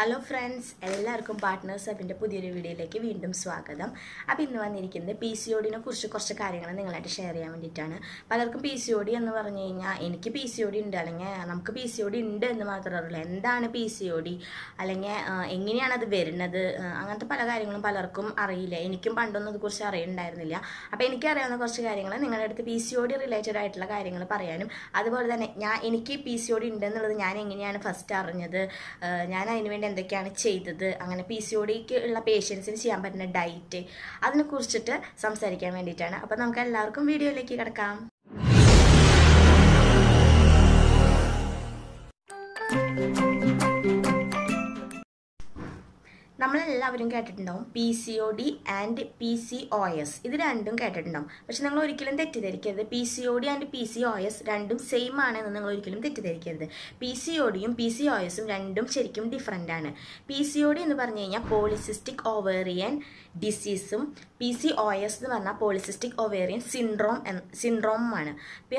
hello friends എല്ലാവർക്കും partners അപ്പിൻ്റെ പുതിയൊരു വീഡിയോയിലേക്ക് വീണ്ടും സ്വാഗതം അപ്പോൾ ഇന്ന് വന്നിരിക്കുന്നത് പി സി ഒഡിനെ കുറിച്ച് കുറച്ച് കാര്യങ്ങൾ നിങ്ങളായിട്ട് ഷെയർ ചെയ്യാൻ വേണ്ടിയിട്ടാണ് പലർക്കും പി സി ഒ ഡി എന്ന് പറഞ്ഞു കഴിഞ്ഞാൽ എനിക്ക് പി സി ഒ ഡി ഉണ്ട് അല്ലെങ്കിൽ നമുക്ക് പി സി ഒ ഡി ഉണ്ട് എന്ന് മാത്രമേ അറിയുള്ളൂ എന്താണ് പി സി ഒ ഡി അല്ലെങ്കിൽ ആ, എങ്ങനെയാണ് അത് വരുന്നത് ആ, അങ്ങനത്തെ പല കാര്യങ്ങളും പലർക്കും അറിയില്ല എനിക്കും പണ്ടൊന്നും ഇതേക്കുറിച്ച് അറിയുന്നുണ്ടായിരുന്നില്ല അപ്പോൾ എനിക്കറിയാവുന്ന കുറച്ച് കാര്യങ്ങൾ നിങ്ങളുടെ അടുത്ത് P C O D related ആയിട്ടുള്ള കാര്യങ്ങൾ പറയാനും അതുപോലെ തന്നെ ഞാൻ എനിക്ക് പി സി ഒ ഡി ഉണ്ടെന്നുള്ളത് ഞാൻ എങ്ങനെയാണ് ഫസ്റ്റ് അറിഞ്ഞത് ആ, ഞാൻ അതിന് വേണ്ടി എന്തൊക്കെയാണ് ചെയ്തത് അങ്ങനെ പി സി ഒ ഡിക്ക് ഉള്ള പേഷ്യൻസിന് ചെയ്യാൻ പറ്റുന്ന ഡയറ്റ് അതിനെ കുറിച്ചിട്ട് സംസാരിക്കാൻ വേണ്ടിയിട്ടാണ് അപ്പോൾ നമുക്ക് എല്ലാവർക്കും വീഡിയോയിലേക്ക് കിടക്കാം നമ്മളെല്ലാവരും കേട്ടിട്ടുണ്ടാവും P C O D and P C O S ഇത് രണ്ടും കേട്ടിട്ടുണ്ടാവും പക്ഷെ നിങ്ങൾ ഒരിക്കലും തെറ്റിദ്ധരിക്കരുത് P C O D and P C O S രണ്ടും സെയിം ആണെന്ന് നിങ്ങൾ ഒരിക്കലും തെറ്റിദ്ധരിക്കരുത് പി സി ഒ ഡിയും പി സി ഒ എസും രണ്ടും ശരിക്കും ഡിഫറെൻ്റ് ആണ് പി സി ഒ ഡി എന്ന് പറഞ്ഞു കഴിഞ്ഞാൽ പോളിസിസ്റ്റിക് ഓവേറിയൻ ഡിസീസും പി സി ഒ എസ് എന്ന് പറഞ്ഞാൽ പോളിസിസ്റ്റിക് ഓവേറിയൻ സിൻഡ്രോം സിൻഡ്രോമാണ്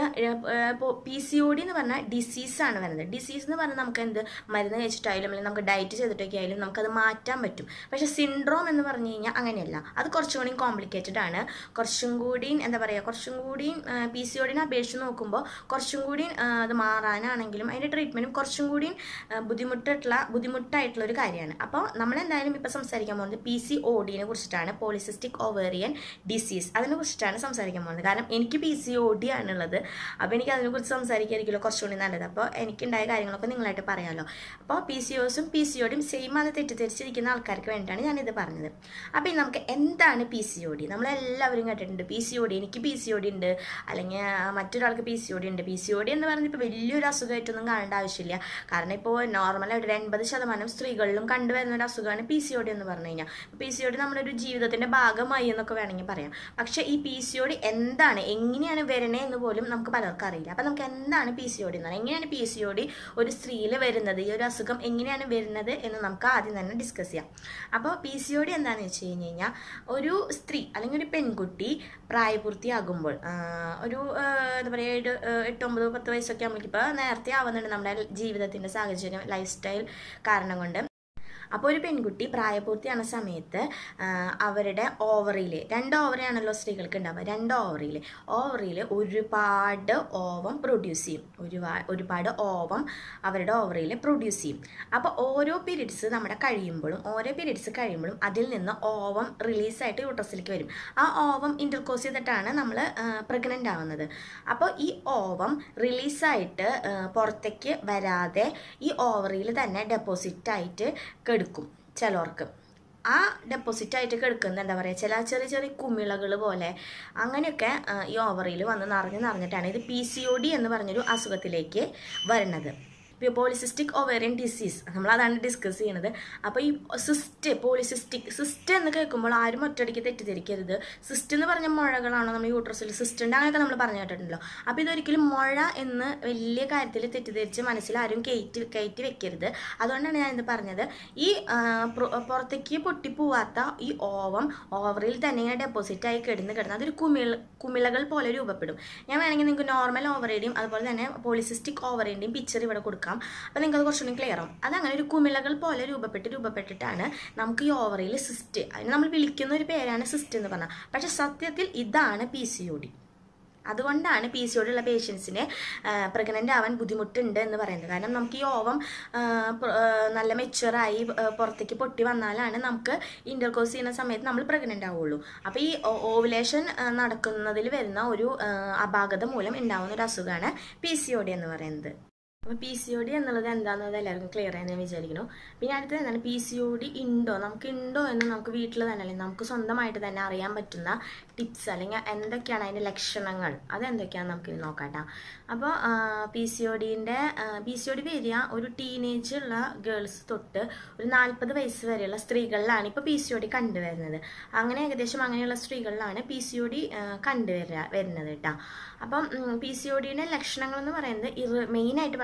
പി സി ഒ ഡി എന്ന് പറഞ്ഞാൽ ഡിസീസാണ് വരുന്നത് ഡിസീസ് എന്ന് പറഞ്ഞാൽ നമുക്ക് എന്ത് മരുന്ന് കഴിച്ചിട്ടായാലും അല്ലെങ്കിൽ നമുക്ക് ഡയറ്റ് ചെയ്തിട്ടൊക്കെ ആയാലും നമുക്കത് മാറ്റാൻ പറ്റും പക്ഷെ സിൻഡ്രോം എന്ന് പറഞ്ഞു കഴിഞ്ഞാൽ അങ്ങനെയല്ല അത് കുറച്ചും കൂടി കോംപ്ലിക്കേറ്റഡ് ആണ് കുറച്ചും കൂടി എന്താ പറയുക കുറച്ചും കൂടി പി സി ഒഡിനെ അപേക്ഷിച്ച് നോക്കുമ്പോൾ കുറച്ചും കൂടി ആ, അത് മാറാനാണെങ്കിലും അതിൻ്റെ ട്രീറ്റ്മെൻറ്റും കുറച്ചും കൂടി ആ, ബുദ്ധിമുട്ടായിട്ടുള്ള ബുദ്ധിമുട്ടായിട്ടുള്ള ഒരു കാര്യമാണ് അപ്പോൾ നമ്മൾ എന്തായാലും ഇപ്പോൾ സംസാരിക്കാൻ പോകുന്നത് പി സി ഒ ഡിനെ കുറിച്ചിട്ടാണ് പോളിസിസ്റ്റിക് ഓവേറിയൻ ഡിസീസ് അതിനെ കുറിച്ചിട്ടാണ് സംസാരിക്കാൻ പോകുന്നത് കാരണം എനിക്ക് പി സി ഒ ഡി ആണുള്ളത് അപ്പോൾ എനിക്ക് അതിനെക്കുറിച്ച് സംസാരിക്കായിരിക്കുമല്ലോ കുറച്ചുകൂടി നല്ലത് അപ്പോൾ എനിക്കുണ്ടായ കാര്യങ്ങളൊക്കെ നിങ്ങളായിട്ട് പറയാമല്ലോ അപ്പോൾ പി സി ഒസും പി സി ഒഡിയും സെയിം ആണ് തെറ്റിദ്ധരിച്ചിരിക്കുന്ന ആൾക്കാർക്ക് വേണ്ടിയിട്ടാണ് ഞാനിത് പറഞ്ഞത് അപ്പോൾ ഇനി നമുക്ക് എന്താണ് പി സി ഒ ഡി നമ്മളെല്ലാവരും കേട്ടിട്ടുണ്ട് പി സി ഒ ഡി എനിക്ക് പി സി ഒ ഡി ഉണ്ട് അല്ലെങ്കിൽ മറ്റൊരാൾക്ക് പി സി ഒ ഡി ഉണ്ട് പി സി ഒ ഡി എന്ന് പറഞ്ഞാൽ ഇപ്പോൾ വലിയൊരു അസുഖമായിട്ടൊന്നും കാണേണ്ട ആവശ്യമില്ല കാരണം ഇപ്പോൾ നോർമലായിട്ട് ഒരു എൺപത് ശതമാനം സ്ത്രീകളിലും കണ്ടുവരുന്ന ഒരു അസുഖമാണ് പി സി ഒ ഡി എന്ന് പറഞ്ഞു കഴിഞ്ഞാൽ പി സി ഒ ഡി നമ്മുടെ ഒരു ജീവിതത്തിൻ്റെ ഭാഗമായി എന്നൊക്കെ വേണമെങ്കിൽ പറയാം പക്ഷേ ഈ പി സി ഒ ഡി എന്താണ് എങ്ങനെയാണ് വരണേ എന്ന് പോലും നമുക്ക് പലർക്കും അറിയില്ല അപ്പം നമുക്ക് എന്താണ് പി സി ഒ ഡി എന്ന് പറയുന്നത് എങ്ങനെയാണ് പി സി ഒ ഡി ഒരു സ്ത്രീയിൽ വരുന്നത് ഈ ഒരു അസുഖം എങ്ങനെയാണ് വരുന്നത് എന്ന് നമുക്ക് ആദ്യം തന്നെ ഡിസ്കസ് ചെയ്യാം അപ്പോൾ പി സി ഒ ഡി എന്താണെന്ന് വെച്ച് കഴിഞ്ഞ് കഴിഞ്ഞാൽ ഒരു സ്ത്രീ അല്ലെങ്കിൽ ഒരു പെൺകുട്ടി പ്രായപൂർത്തിയാകുമ്പോൾ ആ, ഒരു ആ, എന്താ പറയുക ഒരു ആ, എട്ട് ഒമ്പത് പത്ത് വയസ്സൊക്കെ നമ്മൾക്കിപ്പോൾ നേരത്തെ ആവുന്നുണ്ട് നമ്മുടെ ജീവിതത്തിൻ്റെ സാഹചര്യം ലൈഫ് സ്റ്റൈൽ കാരണം കൊണ്ട് അപ്പോൾ ഒരു പെൺകുട്ടി പ്രായപൂർത്തിയാകുന്ന സമയത്ത് ആ, അവരുടെ ഓവറിയിൽ രണ്ട് ഓവറിയാണല്ലോ സ്ത്രീകൾക്ക് ഉണ്ടാവുക രണ്ട് ഓവറിയിൽ ഓവറിയിൽ ഒരുപാട് ഓവം പ്രൊഡ്യൂസ് ചെയ്യും ഒരുപാട് ഒരുപാട് ഓവം അവരുടെ ഓവറിയിൽ പ്രൊഡ്യൂസ് ചെയ്യും അപ്പോൾ ഓരോ പീരീഡ്സ് നമ്മുടെ കഴിയുമ്പോഴും ഓരോ പീരീഡ്സ് കഴിയുമ്പോഴും അതിൽ നിന്ന് ഓവം റിലീസായിട്ട് യൂട്രസിലേക്ക് വരും ആ ഓവം ഇൻ്റർകോസ് ചെയ്തിട്ടാണ് നമ്മൾ പ്രഗ്നൻ്റ് ആവുന്നത് അപ്പോൾ ഈ ഓവം റിലീസായിട്ട് പുറത്തേക്ക് വരാതെ ഈ ഓവറിയിൽ തന്നെ ഡെപ്പോസിറ്റ് ആയിട്ട് കെടുക്കും ചിലർക്ക് ആ ഡെപ്പോസിറ്റ് ആയിട്ട് കിടക്കുന്ന എന്താ പറയുക ചില ചെറിയ ചെറിയ കുമിളകൾ പോലെ അങ്ങനെയൊക്കെ ആ, ഈ ഓവറിയിൽ വന്ന് നിറഞ്ഞ് നിറഞ്ഞിട്ടാണ് ഇത് പി സി ഒ ഡി എന്ന് പറഞ്ഞൊരു അസുഖത്തിലേക്ക് വരുന്നത് പോളിസിസ്റ്റിക് ഒവേറിയൻ ഡിസീസ് നമ്മൾ അതാണ് ഡിസ്കസ് ചെയ്യുന്നത് അപ്പോൾ ഈ സിസ്റ്റ് പോളിസിസ്റ്റിക് സിസ്റ്റ് എന്ന് കേൾക്കുമ്പോൾ ആരും ഒറ്റയടിക്ക് തെറ്റിദ്ധരിക്കരുത് സിസ്റ്റ് എന്ന് പറഞ്ഞ മുഴകളാണോ നമ്മൾ യൂട്രസിൽ സിസ്റ്റുണ്ട് അങ്ങനെയൊക്കെ നമ്മൾ പറഞ്ഞു കേട്ടിട്ടുണ്ടല്ലോ അപ്പോൾ ഇതൊരിക്കലും മുഴ എന്ന് വലിയ കാര്യത്തിൽ തെറ്റിദ്ധരിച്ച് മനസ്സിൽ ആരും കയറ്റി കയറ്റി വെക്കരുത് അതുകൊണ്ടാണ് ഞാൻ ഇത് പറഞ്ഞത് ഈ ആ, പ്ര- പുറത്തേക്ക് പൊട്ടിപ്പോവാത്ത ഈ ഓവം ഓവറിൽ തന്നെ ഇങ്ങനെ ഡെപ്പോസിറ്റ് ആയി കിടന്ന് കിടന്ന് അതൊരു കുമിള കുമിളകൾ പോലെ രൂപപ്പെടും ഞാൻ വേണമെങ്കിൽ നിങ്ങൾക്ക് നോർമൽ ഓവറിൻ്റെയും അതുപോലെ തന്നെ പോളിസിസ്റ്റിക് ഓവറിൻ്റെയും പിക്ചർ ഇവിടെ കൊടുക്കാം അപ്പോൾ നിങ്ങൾക്ക് അത് കുറച്ചുകൂടി ക്ലിയർ ആവും അതങ്ങനെ ഒരു കുമിളകൾ പോലെ രൂപപ്പെട്ട് രൂപപ്പെട്ടിട്ടാണ് നമുക്ക് ഈ ഓവറിൽ സിസ്റ്റ് അതിന് നമ്മൾ വിളിക്കുന്ന ഒരു പേരാണ് സിസ്റ്റ് എന്ന് പറഞ്ഞാൽ പക്ഷെ സത്യത്തിൽ ഇതാണ് പി സി ഒ ഡി അതുകൊണ്ടാണ് പി സി ഉള്ള പേഷ്യൻസിന് പ്രഗ്നൻ്റ് ആവാൻ ബുദ്ധിമുട്ടുണ്ട് എന്ന് പറയുന്നത് കാരണം നമുക്ക് ഈ ഓവം ആ, പ്ര- ആ, നല്ല മെച്ചുവറായി പുറത്തേക്ക് പൊട്ടി വന്നാലാണ് നമുക്ക് ഇൻ്റർകോസ് ചെയ്യുന്ന സമയത്ത് നമ്മൾ പ്രഗ്നൻ്റ് ആവുള്ളൂ അപ്പോൾ ഈ ഓവുലേഷൻ നടക്കുന്നതിൽ വരുന്ന ഒരു ആ, അപാകത മൂലം ഉണ്ടാവുന്ന ഒരു അസുഖമാണ് പി സി ഒ ഡി എന്ന് പറയുന്നത് അപ്പോൾ പി സി ഒ ഡി എന്നുള്ളത് എന്താണെന്നത് എല്ലാവർക്കും ക്ലിയർ ആയി ഞാൻ വിചാരിക്കുന്നു പിന്നെ അടുത്തത് എന്താണ് പി സി ഒ ഡി ഉണ്ടോ നമുക്ക് ഉണ്ടോ എന്ന് നമുക്ക് വീട്ടിൽ തന്നെ അല്ലെങ്കിൽ നമുക്ക് സ്വന്തമായിട്ട് തന്നെ അറിയാൻ പറ്റുന്ന ടിപ്സ് അല്ലെങ്കിൽ എന്തൊക്കെയാണ് അതിൻ്റെ ലക്ഷണങ്ങൾ അതെന്തൊക്കെയാണെന്ന് നമുക്ക് നോക്കാം കേട്ടോ അപ്പോൾ പി സി ഒ ഡിൻ്റെ പി സി ഒ ഡി വരിക ഒരു ടീനേജ് ഉള്ള ഗേൾസ് തൊട്ട് ഒരു നാൽപ്പത് വയസ്സ് വരെയുള്ള സ്ത്രീകളിലാണ് ഇപ്പോൾ പി സി ഒ ഡി കണ്ടുവരുന്നത് അങ്ങനെ ഏകദേശം അങ്ങനെയുള്ള സ്ത്രീകളിലാണ് പി സി ഒ ഡി കണ്ടുവരിക വരുന്നത് കേട്ടോ അപ്പം പി സി ഒ ഡിയുടെ ലക്ഷണങ്ങൾ എന്ന് പറയുന്നത് ഇറ മെയിനായിട്ട് പറയുന്നത്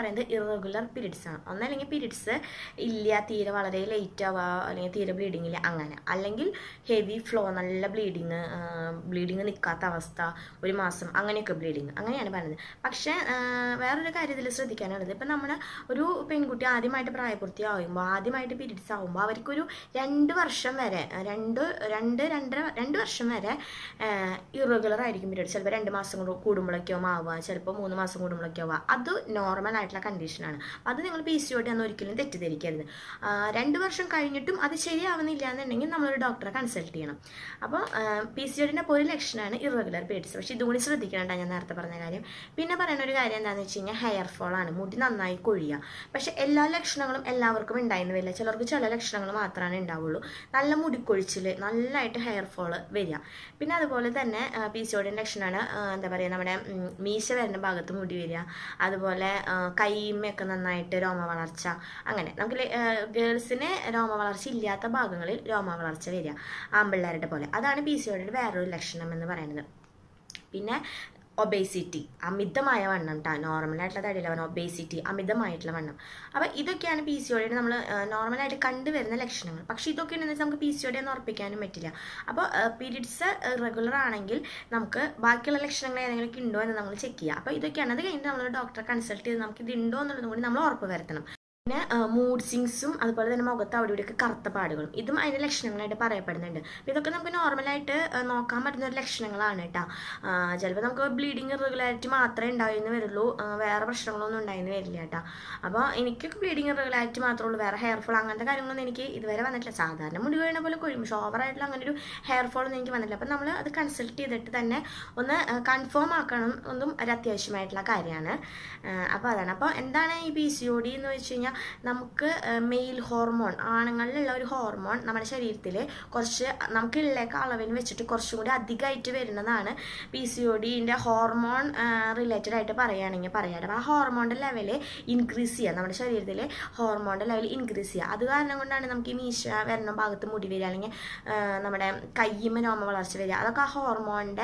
പറയുന്നത് ഇറഗുലർ പീരീഡ്സ് ആണ് ഒന്നല്ലെങ്കിൽ പീരീഡ്സ് ഇല്ല തീരെ വളരെ ലേറ്റ് ആവുക അല്ലെങ്കിൽ തീരെ ബ്ലീഡിങ് ഇല്ല അങ്ങനെ അല്ലെങ്കിൽ ഹെവി ഫ്ലോ നല്ല ബ്ലീഡിങ് ബ്ലീഡിങ് നിൽക്കാത്ത അവസ്ഥ ഒരു മാസം അങ്ങനെയൊക്കെ ബ്ലീഡിങ് അങ്ങനെയാണ് പറയുന്നത് പക്ഷേ ആ, വേറൊരു കാര്യം ഇതിൽ ശ്രദ്ധിക്കാനുള്ളത് ഇപ്പം നമ്മൾ ഒരു പെൺകുട്ടി ആദ്യമായിട്ട് പ്രായപൂർത്തിയാകുമ്പോൾ ആദ്യമായിട്ട് പീരീഡ്സ് ആകുമ്പോൾ അവർക്കൊരു രണ്ട് വർഷം വരെ ആ, രണ്ട് രണ്ട് രണ്ടര രണ്ട് വർഷം വരെ ഇറഗുലർ ആയിരിക്കും പീരീഡ് ചിലപ്പോൾ രണ്ട് മാസം കൂടു- കൂടുമ്പോഴൊക്കെയോ ആവുക ചിലപ്പോൾ മൂന്ന് മാസം കൂടുമ്പോഴൊക്കെ ആവുക അത് നോർമൽ ആയിട്ടുള്ള കണ്ടീഷനാണ് അത് നിങ്ങൾ പി സി ഒടി അന്ന് ഒരിക്കലും തെറ്റിദ്ധരിക്കരുത് ആ, രണ്ട് വർഷം കഴിഞ്ഞിട്ടും അത് ശരിയാവുന്നില്ല എന്നുണ്ടെങ്കിൽ നമ്മളൊരു ഡോക്ടറെ കൺസൾട്ട് ചെയ്യണം അപ്പോൾ പി സി ഒടിൻ്റെ ഒരു ലക്ഷണമാണ് ഇറഗുലർ പീരീഡ്സ് പക്ഷേ ഇതും കൂടി ശ്രദ്ധിക്കണം ഞാൻ നേരത്തെ പറഞ്ഞ കാര്യം പിന്നെ പറയുന്ന ഒരു കാര്യം എന്താണെന്ന് വെച്ച് കഴിഞ്ഞാൽ ഹെയർ ഫോൾ ആണ് മുടി നന്നായി കൊഴിയുക പക്ഷെ എല്ലാ ലക്ഷണങ്ങളും എല്ലാവർക്കും ഉണ്ടായിരുന്നു വരില്ല ചിലർക്ക് ചില ലക്ഷണങ്ങൾ മാത്രമാണ് ഉണ്ടാവുള്ളൂ നല്ല മുടിക്കൊഴിച്ചിൽ നല്ലതായിട്ട് ഹെയർ ഫോൾ വരിക പിന്നെ അതുപോലെ തന്നെ പി സി ഒടിൻ്റെ ലക്ഷണമാണ് ആ, എന്താ പറയുക നമ്മുടെ ഉം, മീശ വരുന്ന ഭാഗത്ത് മുടി വരിക അതുപോലെ ആ, കൈമയൊക്കെ നന്നായിട്ട് രോമ വളർച്ച അങ്ങനെ നമുക്ക് ഗേൾസിന് രോമ വളർച്ച ഇല്ലാത്ത ഭാഗങ്ങളിൽ രോമ വളർച്ച വരിക ആമ്പിള്ളേരുടെ പോലെ അതാണ് പി സി ഒടിയുടെ വേറൊരു ലക്ഷണം എന്ന് പറയുന്നത് പിന്നെ ഒബേസിറ്റി അമിതമായ വണ്ണം കേട്ടോ നോർമലായിട്ടുള്ള തടിയില്ല വണ്ണം ഒബേസിറ്റി അമിതമായിട്ടുള്ള വണ്ണം അപ്പോൾ ഇതൊക്കെയാണ് പി സി ഒടിയുടെ നമ്മൾ നോർമലായിട്ട് കണ്ടുവരുന്ന ലക്ഷണങ്ങൾ പക്ഷേ ഇതൊക്കെ ഉണ്ടെന്ന് വെച്ചാൽ നമുക്ക് പി സി ഒടി എന്ന് ഉറപ്പിക്കാനും പറ്റില്ല അപ്പോൾ പീരീഡ്സ് റെഗുലർ ആണെങ്കിൽ നമുക്ക് ബാക്കിയുള്ള ലക്ഷണങ്ങൾ ഏതെങ്കിലും ഉണ്ടോ എന്ന് നമ്മൾ ചെക്ക് ചെയ്യുക അപ്പോൾ ഇതൊക്കെയാണ് അത് കഴിഞ്ഞിട്ട് നമ്മൾ ഡോക്ടറെ കൺസൾട്ട് ചെയ്ത് നമുക്ക് ഇത് ഉണ്ടോ എന്നുള്ളതും കൂടി നമ്മൾ ഉറപ്പ് വരുത്തണം പിന്നെ മൂഡ് സിങ്സും അതുപോലെ തന്നെ മുഖത്ത് അവിടെ ഇവിടെയൊക്കെ കറുത്ത പാടുകളും ഇതും അതിൻ്റെ ലക്ഷണങ്ങളായിട്ട് പറയപ്പെടുന്നുണ്ട് അപ്പോൾ ഇതൊക്കെ നമുക്ക് നോർമലായിട്ട് നോക്കാൻ പറ്റുന്ന ഒരു ലക്ഷണങ്ങളാണ് കേട്ടോ ചിലപ്പോൾ നമുക്ക് ബ്ലീഡിങ് ഇറഗുലാരിറ്റി മാത്രമേ ഉണ്ടായിരുന്നു വരുള്ളൂ ആ, വേറെ പ്രശ്നങ്ങളൊന്നും ഉണ്ടായിരുന്നു വരില്ല കേട്ടോ അപ്പോൾ എനിക്കൊക്കെ ബ്ലീഡിങ് ഇറഗുലാരിറ്റി മാത്രമേ ഉള്ളൂ വേറെ ഹെയർ ഫോൾ അങ്ങനത്തെ കാര്യങ്ങളൊന്നും എനിക്ക് ഇതുവരെ വന്നിട്ടില്ല സാധാരണ മുടി വീഴുന്ന പോലെ കൊഴിയും പക്ഷേ ഓവറായിട്ടുള്ള അങ്ങനെ ഒരു ഹെയർ ഫോൾ ഒന്നും എനിക്ക് വന്നിട്ടില്ല അപ്പോൾ നമ്മൾ അത് കൺസൾട്ട് ചെയ്തിട്ട് തന്നെ ഒന്ന് കൺഫേം ആക്കണം ഒന്നും ഒരു അത്യാവശ്യമായിട്ടുള്ള കാര്യമാണ് അപ്പോൾ അതാണ് അപ്പോൾ എന്താണ് ഈ പി സി ഒ ഡി എന്ന് വെച്ച് കഴിഞ്ഞാൽ നമുക്ക് മെയിൽ ഹോർമോൺ ആണുങ്ങളിലുള്ള ഒരു ഹോർമോൺ നമ്മുടെ ശരീരത്തിൽ കുറച്ച് നമുക്കുള്ളേക്ക അളവിന് വെച്ചിട്ട് കുറച്ചും കൂടി അധികമായിട്ട് വരുന്നതാണ് പി സി ഒ ഡിൻ്റെ ഹോർമോൺ റിലേറ്റഡ് ആയിട്ട് പറയുകയാണെങ്കിൽ പറയാം അപ്പോൾ ആ ഹോർമോണിൻ്റെ ലെവല് ഇൻക്രീസ് ചെയ്യുക നമ്മുടെ ശരീരത്തിൽ ഹോർമോണിൻ്റെ ലെവൽ ഇൻക്രീസ് ചെയ്യുക അത് കാരണം കൊണ്ടാണ് നമുക്ക് ഈ മീശ വരുന്ന ഭാഗത്ത് മുടി വരിക അല്ലെങ്കിൽ ആ, നമ്മുടെ കയ്യുമ്മ രോമ വളർച്ച വരിക അതൊക്കെ ആ ഹോർമോണിൻ്റെ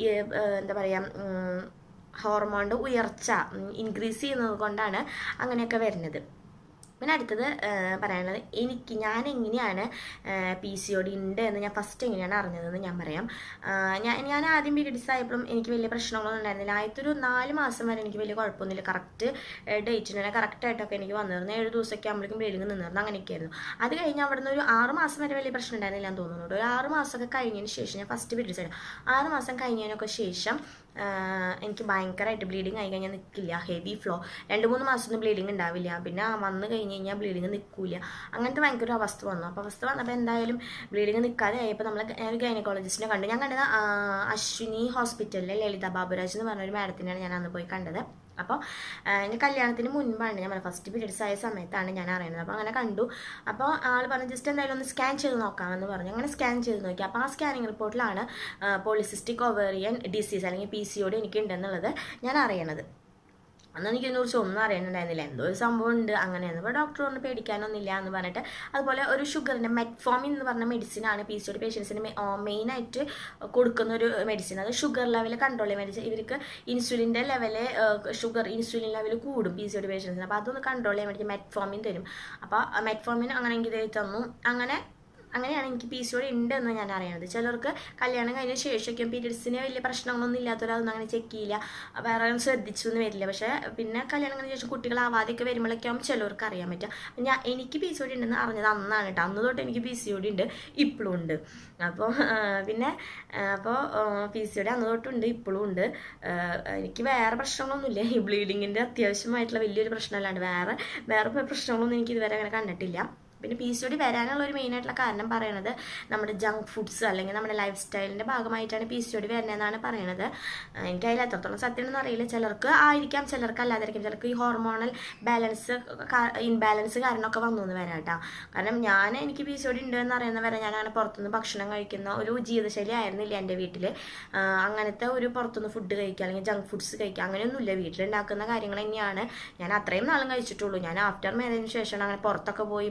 എന്താ പറയുക ഹോർമോണിൻ്റെ ഉയർച്ച ഇൻക്രീസ് ചെയ്യുന്നത് കൊണ്ടാണ് അങ്ങനെയൊക്കെ വരുന്നത് പിന്നെ അടുത്തത് ആ, പറയാനുള്ളത് എനിക്ക് ഞാൻ എങ്ങനെയാണ് പി സി ഒ ഡി ഉണ്ട് എന്ന് ഞാൻ ഫസ്റ്റ് എങ്ങനെയാണ് അറിഞ്ഞതെന്ന് ഞാൻ പറയാം ആ, ഞാൻ ഞാൻ ആദ്യം പീരീഡ്സ് ആയപ്പോഴും എനിക്ക് വലിയ പ്രശ്നങ്ങളൊന്നും ഉണ്ടായിരുന്നില്ല ആദ്യത്തെ ഒരു നാല് മാസം വരെ എനിക്ക് വലിയ കുഴപ്പമൊന്നുമില്ല കറക്റ്റ് ഡേറ്റിന് തന്നെ കറക്റ്റായിട്ടൊക്കെ എനിക്ക് വന്നിരുന്നു ഏഴ് ദിവസമൊക്കെ ആകുമ്പോഴേക്കും ബ്ലീഡിങ് നിന്നിരുന്നു അങ്ങനെയൊക്കെയായിരുന്നു അത് കഴിഞ്ഞ് അവിടെ നിന്ന് ഒരു ആറ് മാസം വരെ വലിയ പ്രശ്നം ഉണ്ടായിരുന്നില്ല എന്ന് തോന്നുന്നുണ്ട് ഒരു ആറ് മാസമൊക്കെ കഴിഞ്ഞതിന് ശേഷം ഞാൻ ഫസ്റ്റ് പീരീഡ്സ് ആയിരുന്നു ആറ് മാസം കഴിഞ്ഞതിനൊക്കെ ശേഷം ആ, എനിക്ക് ഭയങ്കരമായിട്ട് ബ്ലീഡിങ് ആയി കഴിഞ്ഞാൽ നിൽക്കില്ല ഹെവി ഫ്ലോ രണ്ട് മൂന്ന് മാസമൊന്നും ബ്ലീഡിങ് ഉണ്ടാവില്ല പിന്നെ ആ വന്ന് കഴിഞ്ഞ് കഴിഞ്ഞാൽ ബ്ലീഡിങ് നിൽക്കില്ല അങ്ങനത്തെ ഭയങ്കര ഒരു അവസ്ഥ വന്നു അപ്പോൾ അവസ്ഥ വന്നപ്പോൾ എന്തായാലും ബ്ലീഡിങ് നിൽക്കാതെ ആയപ്പോൾ നമ്മൾ ഒരു ഗൈനക്കോളജിസ്റ്റിനെ കണ്ടു ഞാൻ കണ്ടത് ആ, അശ്വിനി ഹോസ്പിറ്റലിലെ ലളിത ബാബുരാജ് എന്ന് പറഞ്ഞ ഒരു മാഡത്തിനെയാണ് ഞാൻ അന്ന് പോയി കണ്ടത് അപ്പോൾ എൻ്റെ കല്യാണത്തിന് മുൻപാണ് ഞാൻ ഫസ്റ്റ് പീരീഡ്സ് ആയ സമയത്താണ് ഞാൻ അറിയുന്നത് അപ്പോൾ അങ്ങനെ കണ്ടു അപ്പോൾ ആൾ പറഞ്ഞു ജസ്റ്റ് എന്തായാലും ഒന്ന് സ്കാൻ ചെയ്ത് നോക്കാമെന്ന് പറഞ്ഞു അങ്ങനെ സ്കാൻ ചെയ്ത് നോക്കി അപ്പോൾ ആ സ്കാനിങ് റിപ്പോർട്ടിലാണ് പോളിസിസ്റ്റിക് ഒവേറിയൻ ഡിസീസ് അല്ലെങ്കിൽ പി സി ഒടി എനിക്ക് ഉണ്ടെന്നുള്ളത് ഞാൻ അറിയണത് അന്ന് എനിക്ക് ഇതിനെക്കുറിച്ച് ഒന്നും അറിയാനുണ്ടായിരുന്നില്ല എന്തോ ഒരു സംഭവം ഉണ്ട് അങ്ങനെയാണ് അപ്പോൾ ഡോക്ടർ ഒന്ന് പേടിക്കാനൊന്നുമില്ല എന്ന് പറഞ്ഞിട്ട് അതുപോലെ ഒരു ഷുഗറിൻ്റെ മെറ്റ്ഫോമിൻ എന്ന് പറഞ്ഞ മെഡിസിനാണ് പി സി ഒ ഡി പേഷ്യൻസിന് മെയിനായിട്ട് കൊടുക്കുന്ന ഒരു മെഡിസിൻ അത് ഷുഗർ ലെവൽ കൺട്രോൾ ചെയ്യാൻ വേണ്ടി ഇവർക്ക് ഇൻസുലിൻ്റെ ലെവല് ഷുഗർ ഇൻസുലിൻ ലെവൽ കൂടും പി സി ഒ ഡി പേഷ്യൻസിന് അപ്പോൾ അതൊന്ന് കൺട്രോൾ ചെയ്യാൻ വേണ്ടി മെറ്റ്ഫോമിൻ തരും അപ്പോൾ മെറ്റ്ഫോമിൻ അങ്ങനെ എനിക്ക് ഇത് തന്നു അങ്ങനെ അങ്ങനെയാണ് എനിക്ക് പി സി ഒ ഡി ഉണ്ട് എന്ന് ഞാൻ അറിയുന്നത് ചിലർക്ക് കല്യാണം കഴിഞ്ഞ ശേഷമൊക്കെ പീരീഡ്സിന് വലിയ പ്രശ്നങ്ങളൊന്നും ഇല്ലാത്തവരതൊന്നും അങ്ങനെ ചെക്ക് ചെയ്യില്ല വേറെ ശ്രദ്ധിച്ചു എന്ന് വരില്ല പക്ഷേ പിന്നെ കല്യാണം കഴിഞ്ഞ ശേഷം കുട്ടികളാവാതെയൊക്കെ വരുമ്പോഴൊക്കെ ആകുമ്പോൾ ചിലവർക്ക് അറിയാൻ പറ്റുക ഞാൻ എനിക്ക് പി സി ഒ ഡി ഉണ്ടെന്ന് അറിഞ്ഞത് അന്നാണ് കേട്ടോ അന്ന് തൊട്ട് എനിക്ക് പി സി ഒ ഡി ഉണ്ട് ഇപ്പോഴും ഉണ്ട് അപ്പോൾ പിന്നെ അപ്പോൾ പി സി ഒ ഡി അന്ന് തൊട്ടുണ്ട് ഇപ്പോഴും ഉണ്ട് ആ, എനിക്ക് വേറെ പ്രശ്നങ്ങളൊന്നുമില്ല ഈ ബ്ലീഡിങ്ങിൻ്റെ അത്യാവശ്യമായിട്ടുള്ള വലിയൊരു പ്രശ്നമല്ലാണ്ട് വേറെ വേറെ പ്രശ്നങ്ങളൊന്നും എനിക്ക് ഇതുവരെ അങ്ങനെ കണ്ടിട്ടില്ല പിന്നെ പി സി ഒ ഡി വരാനുള്ള ഒരു മെയിൻ ആയിട്ടുള്ള കാരണം പറയണത് നമ്മുടെ ജങ്ക് ഫുഡ്സ് അല്ലെങ്കിൽ നമ്മുടെ ലൈഫ് സ്റ്റൈലിൻ്റെ ഭാഗമായിട്ടാണ് പി സി ഒ ഡി വരുന്നതെന്നാണ് പറയണത് ആ, എനിക്ക് അതിൽ എത്രത്തോളം സത്യമാണെന്ന് അറിയില്ല ചിലർക്ക് ആയിരിക്കാം ചിലർക്ക് അല്ലാതിരിക്കും ചിലർക്ക് ഈ ഹോർമോണൽ ബാലൻസ് ഇൻബാലൻസ് കാരണമൊക്കെ വന്നു എന്ന് വരാം കേട്ടോ കാരണം ഞാൻ എനിക്ക് പി സി ഒ ഡി ഉണ്ട് എന്ന് അറിയുന്ന വരെ ഞാൻ അങ്ങനെ പുറത്തുനിന്ന് ഭക്ഷണം കഴിക്കുന്ന ഒരു ജീവിതശൈലി ആയിരുന്നില്ല എൻ്റെ വീട്ടിൽ അങ്ങനത്തെ ഒരു പുറത്തുനിന്ന് ഫുഡ് കഴിക്കുക അല്ലെങ്കിൽ ജങ്ക് ഫുഡ്സ് കഴിക്കുക അങ്ങനെയൊന്നുമില്ല വീട്ടിലുണ്ടാക്കുന്ന കാര്യങ്ങൾ തന്നെയാണ് ഞാൻ അത്രയും നാളും കഴിച്ചിട്ടുള്ളൂ ഞാൻ ആഫ്റ്റർ മാരേജിന് ശേഷമാണ് അങ്ങനെ പുറത്തൊക്കെ പോയി ഇപ്പോൾ ഫുഡ്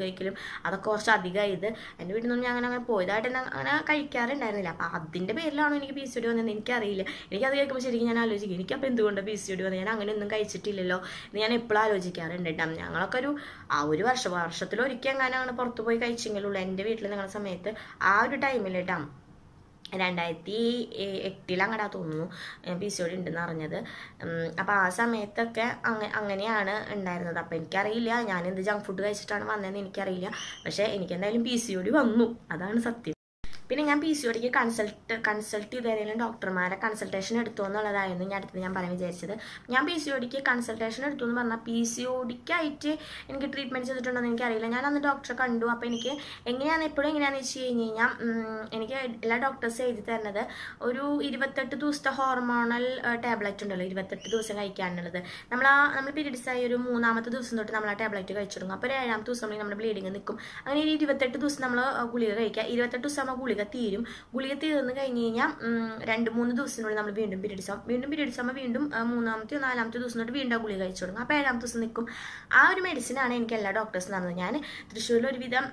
കഴിക്കലും അതൊക്കെ കുറച്ച് അധികമായി ഇത് എൻ്റെ വീട്ടിൽ നിന്നും ഞാൻ അങ്ങനെ അങ്ങനെ പോയതായിട്ട് തന്നെ അങ്ങനെ കഴിക്കാറുണ്ടായിരുന്നില്ല അപ്പം അതിൻ്റെ പേരിലാണോ എനിക്ക് പി സി ഒ ഡി വന്നത് എനിക്കറിയില്ല എനിക്കത് കേൾക്കുമ്പോൾ ശരിക്കും ഞാൻ ആലോചിക്കും എനിക്കപ്പോൾ എന്തുകൊണ്ട് പി സി ഒ ഡി വന്നത് ഞാൻ അങ്ങനെ ഒന്നും കഴിച്ചിട്ടില്ലല്ലോ എന്ന് ഞാൻ എപ്പോഴും ആലോചിക്കാറുണ്ട് കേട്ടോ ഞങ്ങളൊക്കെ ഒരു ആ ഒരു വർഷം വർഷത്തിലൊരിക്കൽ എങ്ങനെയാണ് പുറത്ത് പോയി കഴിച്ചെങ്കിലുള്ളൂ എൻ്റെ വീട്ടിൽ നിങ്ങളുടെ സമയത്ത് ആ ഒരു ടൈമിൽ കേട്ടോ രണ്ടായിരത്തി എട്ടിലങ്ങടാ തോന്നുന്നു പി സി ഒടി ഉണ്ടെന്ന് അറിഞ്ഞത് അപ്പോൾ ആ സമയത്തൊക്കെ അങ്ങ അങ്ങനെയാണ് ഉണ്ടായിരുന്നത് അപ്പോൾ എനിക്കറിയില്ല ഞാൻ എന്ത് ജങ്ക് ഫുഡ് കഴിച്ചിട്ടാണ് വന്നതെന്ന് എനിക്കറിയില്ല പക്ഷേ എനിക്ക് എന്തായാലും പി സി ഒടി വന്നു അതാണ് സത്യം പിന്നെ ഞാൻ പി സി ഒടിക്ക് കൺസൾട്ട് കൺസൾട്ട് ചെയ്ത് ഏതെങ്കിലും ഡോക്ടർമാരെ കൺസൾട്ടേഷൻ എടുത്തു എന്നുള്ളതായിരുന്നു ഞാൻ അടുത്തത് ഞാൻ പറയാൻ വിചാരിച്ചത് ഞാൻ പി സി ഒടിക്ക് കൺസൾട്ടേഷൻ എടുത്തു എന്ന് പറഞ്ഞാൽ പി സി ഒടിക്കായിട്ട് എനിക്ക് ട്രീറ്റ്മെൻറ്റ് ചെയ്തിട്ടുണ്ടോ എന്ന് എനിക്കറിയില്ല ഞാൻ അന്ന് ഡോക്ടറെ കണ്ടു അപ്പോൾ എനിക്ക് എങ്ങനെയാണ് എപ്പോഴും എങ്ങനെയാണെന്ന് വെച്ച് കഴിഞ്ഞ് കഴിഞ്ഞാൽ എനിക്ക് എല്ലാ ഡോക്ടേഴ്സ് എഴുതി തരുന്നത് ഒരു ഇരുപത്തെട്ട് ദിവസത്തെ ഹോർമോണൽ ടാബ്ലറ്റ് ഉണ്ടല്ലോ ഇരുപത്തെട്ട് ദിവസം കഴിക്കാനുള്ളത് നമ്മൾ ആ നമ്മൾ പീരീഡ്സ് ആയി ഒരു മൂന്നാമത്തെ ദിവസം തൊട്ട് നമ്മൾ ആ ടാബ്ലറ്റ് കഴിച്ചു തുടങ്ങും അപ്പോൾ ഒരു ഏഴാമത്തെ ദിവസം നമ്മുടെ ബ്ലീഡിങ് നിൽക്കും അങ്ങനെ ഒരു ഇരുപത്തെട്ട് ദിവസം നമ്മൾ ഗുളിക കഴിക്കുക ഇരുപത്തെട്ട് ദിവസം നമ്മൾ ഗുളിക തീരും ഗുളിക തീർന്ന് കഴിഞ്ഞ് കഴിഞ്ഞാൽ രണ്ട് മൂന്ന് ദിവസത്തിനുള്ളിൽ നമ്മൾ വീണ്ടും പീരീഡ്സ് ആവും വീണ്ടും പീരീഡ്സ് ആകുമ്പോൾ വീണ്ടും മൂന്നാമത്തെ നാലാമത്തെ ദിവസം തൊട്ട് വീണ്ടും ആ ഗുളിക കഴിച്ചു തുടങ്ങും അപ്പോൾ ഏഴാമത്തെ ദിവസം നിൽക്കും ആ ഒരു മെഡിസിനാണ് എനിക്ക് എല്ലാ ഡോക്ടേഴ്സും തന്നത് ഞാൻ തൃശ്ശൂരിൽ ഒരുവിധം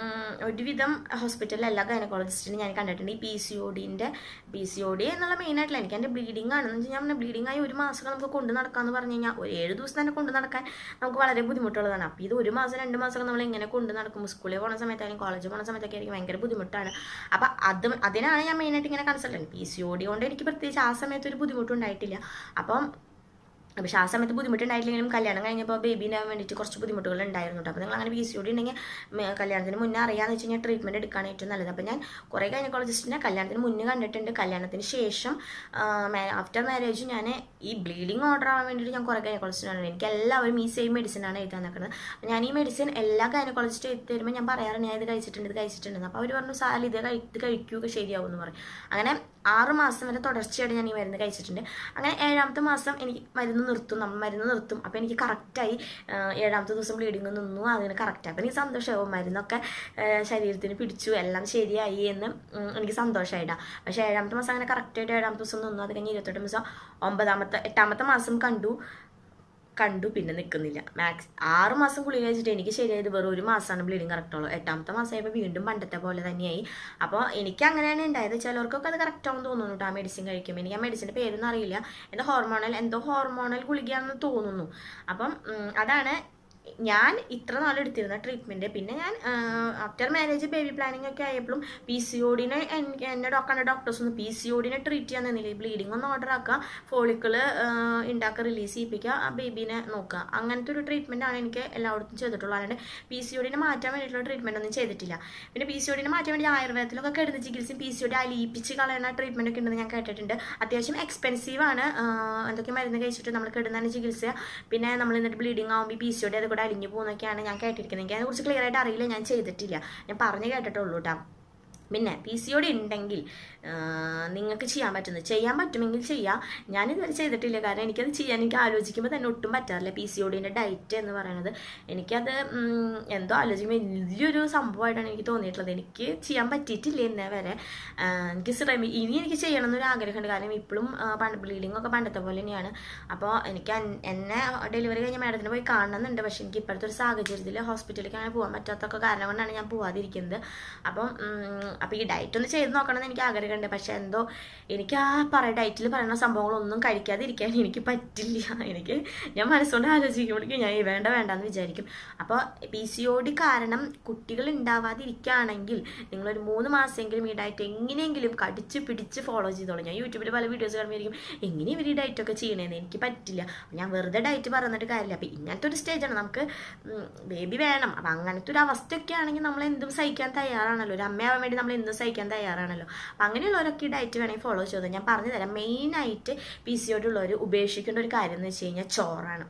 ഒരുവിധം ഹോസ്പിറ്റലിൽ എല്ലാ ഗൈനക്കോളജിസ്റ്റിനും ഞാൻ കണ്ടിട്ടുണ്ട് ഈ പി സി ഒ ഡിൻ്റെ പി സി ഒ ഡി എന്നുള്ള മെയിൻ ആയിട്ടില്ല എനിക്ക് എൻ്റെ ബ്ലീഡിംഗ് ആണെന്ന് വെച്ചാൽ ഞാൻ ബ്ലീഡിംഗ് ആയി ഒരു മാസം നമുക്ക് കൊണ്ട് നടക്കാമെന്ന് പറഞ്ഞു കഴിഞ്ഞാൽ ഒരു ഏഴ് ദിവസം തന്നെ കൊണ്ട് നടക്കാൻ നമുക്ക് വളരെ ബുദ്ധിമുട്ടുള്ളതാണ് അപ്പോൾ ഇത് ഒരു മാസം രണ്ട് മാസമൊക്കെ നമ്മൾ എങ്ങനെ കൊണ്ട് നടക്കും സ്കൂളിൽ പോകുന്ന സമയത്തായാലും കോളേജിൽ പോകുന്ന സമയത്തൊക്കെ ആയിരിക്കും ഭയങ്കര ബുദ്ധിമുട്ടാണ് അപ്പോൾ അത് അതിനാണ് ഞാൻ മെയിനായിട്ട് ഇങ്ങനെ consult P C O D കൊണ്ട് എനിക്ക് പ്രത്യേകിച്ച് ആ സമയത്ത് ഒരു ബുദ്ധിമുട്ടുണ്ടായിട്ടില്ല അപ്പം പക്ഷെ ആ സമയത്ത് ബുദ്ധിമുട്ടുണ്ടായിട്ടില്ലെങ്കിലും കല്യാണം കഴിഞ്ഞപ്പോൾ ബേബീനെ വേണ്ടിയിട്ട് കുറച്ച് ബുദ്ധിമുട്ടുകൾ ഉണ്ടായിരുന്നു കേട്ടോ അപ്പോൾ നിങ്ങൾ അങ്ങനെ പി സി ഒ ഡി ഉണ്ടെങ്കിൽ കല്യാണത്തിന് മുന്നേ അറിയാമെന്ന് വെച്ച് കഴിഞ്ഞാൽ ട്രീറ്റ്മെൻറ്റ് എടുക്കാൻ ഏറ്റവും നല്ലത് അപ്പോൾ ഞാൻ കുറേ ഗൈനക്കോളജിസ്റ്റിനെ കല്യാണത്തിന് മുന്നേ കണ്ടിട്ടുണ്ട് കല്യാണത്തിന് ശേഷം ആഫ്റ്റർ മാരേജ് ഞാൻ ഈ ബ്ലീഡിങ് ഓർഡർ ആവാൻ വേണ്ടിയിട്ട് ഞാൻ കുറേ ഗൈനക്കോളജിസ്റ്റിനാണ് എനിക്ക് എല്ലാവരും ഈ സെയിം മെഡിസിനാണ് എഴുതാൻ നിൽക്കുന്നത് അപ്പോൾ ഞാൻ ഈ മെഡിസിൻ എല്ലാ ഗൈനക്കോളജിസ്റ്റ് എഴുതി തരുമ്പോൾ ഞാൻ പറയാറുണ്ട് ഞാൻ ഇത് കഴിച്ചിട്ടുണ്ട് ഇത് കഴിച്ചിട്ടുണ്ട് അപ്പോൾ അവർ പറഞ്ഞു സാൽ ഇത് കഴി ഇത് കഴിക്കുക ശരിയാവും എന്ന് പറയും അങ്ങനെ ആറ് മാസം വരെ തുടർച്ചയായിട്ട് ഞാൻ ഈ മരുന്ന് കഴിച്ചിട്ടുണ്ട് അങ്ങനെ ഏഴാമത്തെ മാസം എനിക്ക് മരുന്ന് നിർത്തും നമ്മൾ മരുന്ന് നിർത്തും അപ്പോൾ എനിക്ക് കറക്റ്റായി ഏഴാമത്തെ ദിവസം ബ്ലീഡിങ് നിന്നു അതിന് കറക്റ്റ് അപ്പോൾ എനിക്ക് സന്തോഷമാവും മരുന്നൊക്കെ ശരീരത്തിന് പിടിച്ചു എല്ലാം ശരിയായി എന്ന് എനിക്ക് സന്തോഷമായിട്ടാണ് പക്ഷേ ഏഴാമത്തെ മാസം അങ്ങനെ കറക്റ്റായിട്ട് ഏഴാമത്തെ ദിവസം നിന്നു അത് കഴിഞ്ഞ് ഇരുപത്തെട്ട് ദിവസം ഒമ്പതാമത്തെ എട്ടാമത്തെ മാസം കണ്ടു കണ്ടു പിന്നെ നിൽക്കുന്നില്ല മാക്സ് ആറ് മാസം ഗുളിക കഴിച്ചിട്ട് എനിക്ക് ശരിയായത് വെറും ഒരു മാസമാണ് ബ്ലീഡിങ് കറക്റ്റ് ഉള്ളൂ എട്ടാമത്തെ മാസമായപ്പോൾ വീണ്ടും പണ്ടത്തെ പോലെ തന്നെയായി അപ്പോൾ എനിക്ക് അങ്ങനെയാണ് ഉണ്ടായത് ചിലർക്കൊക്കെ അത് കറക്റ്റ് ആവും തോന്നുന്നു കേട്ടോ ആ മെഡിസിൻ കഴിക്കുമ്പോൾ എനിക്ക് ആ മെഡിസിൻ്റെ പേരൊന്നും അറിയില്ല എൻ്റെ ഹോർമോണൽ എന്തോ ഹോർമോണൽ ഗുളികയാണെന്ന് തോന്നുന്നു അപ്പം അതാണ് ഞാൻ ഇത്ര നാൾ എടുത്തിരുന്ന ട്രീറ്റ്മെൻറ്റ് പിന്നെ ഞാൻ ആഫ്റ്റർ മാരേജ് ബേബി പ്ലാനിങ് ഒക്കെ ആയപ്പോഴും പി സി ഒഡിനെ എന്നെ ഡോക്ടറിൻ്റെ ഡോക്ടേഴ്സ് ഒന്ന് പി സി ഒഡിനെ ട്രീറ്റ് ചെയ്യാൻ തന്നില്ല ബ്ലീഡിങ് ഒന്ന് ഓർഡർ ആക്കുക ഫോളിക്കിൾ ഉണ്ടാക്കുക റിലീസ് ചെയ്യിപ്പിക്കുക ആ ബേബീനെ നോക്കുക അങ്ങനത്തെ ഒരു ട്രീറ്റ്മെൻ്റ് ആണ് എനിക്ക് എല്ലായിടത്തും ചെയ്തിട്ടുള്ളൂ അല്ലാണ്ട് പി സി ഒഡിനെ മാറ്റാൻ വേണ്ടിയിട്ടുള്ള ട്രീറ്റ്മെൻ്റ് ഒന്നും ചെയ്തിട്ടില്ല പിന്നെ പി സി ഒഡിനെ മാറ്റാൻ വേണ്ടി ആയുർവേദത്തിലൊക്കെ കിടന്ന് ചികിത്സയും പി സി ഒഡി അലിയിപ്പിച്ച് കളയുന്ന ട്രീറ്റ്മെൻ്റ് ഒക്കെ ഉണ്ടെന്ന് ഞാൻ കേട്ടിട്ടുണ്ട് അത്യാവശ്യം എക്സ്പെൻസീവ് ആണ് എന്തൊക്കെ മരുന്ന് കഴിച്ചിട്ട് നമ്മൾ കിടന്നതിന് ചികിത്സ പിന്നെ നമ്മൾ എന്നിട്ട് ബ്ലീഡിങ് ആകുമ്പോൾ പി സി ഒഡി അത് കൂടെ അലിഞ്ഞു പോകുന്നൊക്കെയാണ് ഞാൻ കേട്ടിരിക്കുന്നത് എനിക്ക് അതിനെക്കുറിച്ച് ക്ലിയർ ആയിട്ട് അറിയില്ല ഞാൻ ചെയ്തിട്ടില്ല ഞാൻ പറഞ്ഞു കേട്ടിട്ടുള്ളൂ കേട്ടോ പിന്നെ പി സി ഒടി ഉണ്ടെങ്കിൽ നിങ്ങൾക്ക് ചെയ്യാൻ പറ്റുന്നത് ചെയ്യാൻ പറ്റുമെങ്കിൽ ചെയ്യാം ഞാനിതുവരെ ചെയ്തിട്ടില്ല കാരണം എനിക്കത് ചെയ്യാൻ എനിക്ക് ആലോചിക്കുമ്പോൾ തന്നെ ഒട്ടും പറ്റാറില്ല പി സി ഒടിൻ്റെ ഡയറ്റ് എന്ന് പറയുന്നത് എനിക്കത് എന്തോ ആലോചിക്കുമ്പോൾ വലിയൊരു സംഭവമായിട്ടാണ് എനിക്ക് തോന്നിയിട്ടുള്ളത് എനിക്ക് ചെയ്യാൻ പറ്റിയിട്ടില്ല എന്നേ വരെ എനിക്ക് ശ്രമി ഇനി എനിക്ക് ചെയ്യണം എന്നൊരു ആഗ്രഹമുണ്ട് കാരണം ഇപ്പോഴും പണ്ട് ബ്ലീഡിംഗ് ഒക്കെ പണ്ടത്തെ പോലെ തന്നെയാണ് അപ്പോൾ എനിക്ക് എന്നെ ഡെലിവറി കഴിഞ്ഞ മാഡത്തിന് പോയി കാണണമെന്നുണ്ട് പക്ഷേ എനിക്ക് ഇപ്പോഴത്തെ ഒരു സാഹചര്യത്തിൽ ഹോസ്പിറ്റലിലേക്ക് അങ്ങനെ പോകാൻ പറ്റാത്തൊക്കെ കാരണം കൊണ്ടാണ് ഞാൻ പോവാതിരിക്കുന്നത് അപ്പം അപ്പോൾ ഈ ഡയറ്റ് ഒന്ന് ചെയ്ത് നോക്കണമെന്ന് എനിക്ക് ആഗ്രഹമുണ്ട് പക്ഷെ എന്തോ എനിക്ക് ആ പറ ഡയറ്റിൽ പറയുന്ന സംഭവങ്ങളൊന്നും കഴിക്കാതിരിക്കാൻ എനിക്ക് പറ്റില്ല എനിക്ക് ഞാൻ മനസ്സുകൊണ്ട് ആലോചിക്കുമ്പോഴേക്കും ഞാൻ വേണ്ട വേണ്ടെന്ന് വിചാരിക്കും അപ്പോൾ പി സി ഒ ഡി കാരണം കുട്ടികൾ ഉണ്ടാവാതിരിക്കുകയാണെങ്കിൽ നിങ്ങളൊരു മൂന്ന് മാസമെങ്കിലും ഈ ഡയറ്റ് എങ്ങനെയെങ്കിലും കടിച്ച് പിടിച്ച് ഫോളോ ചെയ്തോളൂ ഞാൻ യൂട്യൂബിൽ പല വീഡിയോസ് കാണുമ്പോഴേക്കും എങ്ങനെ ഇവർ ഈ ഡയറ്റൊക്കെ ചെയ്യണേന്ന് എനിക്ക് പറ്റില്ല ഞാൻ വെറുതെ ഡയറ്റ് പറഞ്ഞിട്ട് കാര്യമില്ല അപ്പോൾ ഇങ്ങനത്തെ ഒരു സ്റ്റേജാണ് നമുക്ക് ബേബി വേണം അപ്പം അങ്ങനത്തെ ഒരു അവസ്ഥയൊക്കെ ആണെങ്കിൽ നമ്മൾ എന്തും സഹിക്കാൻ തയ്യാറാണല്ലോ ഒരു അമ്മയാവാൻ വേണ്ടി നമ്മൾ എന്തും സഹിക്കാൻ തയ്യാറാണല്ലോ അപ്പം അങ്ങനെയുള്ളവരൊക്കെ ഈ ഡയറ്റ് വേണമെങ്കിൽ ഫോളോ ചെയ്തോ ഞാൻ പറഞ്ഞു തരാം മെയിനായിട്ട് പി സി ഉള്ളവർ ഉപേക്ഷിക്കേണ്ട ഒരു കാര്യം എന്ന് വെച്ച് കഴിഞ്ഞാൽ ചോറാണ്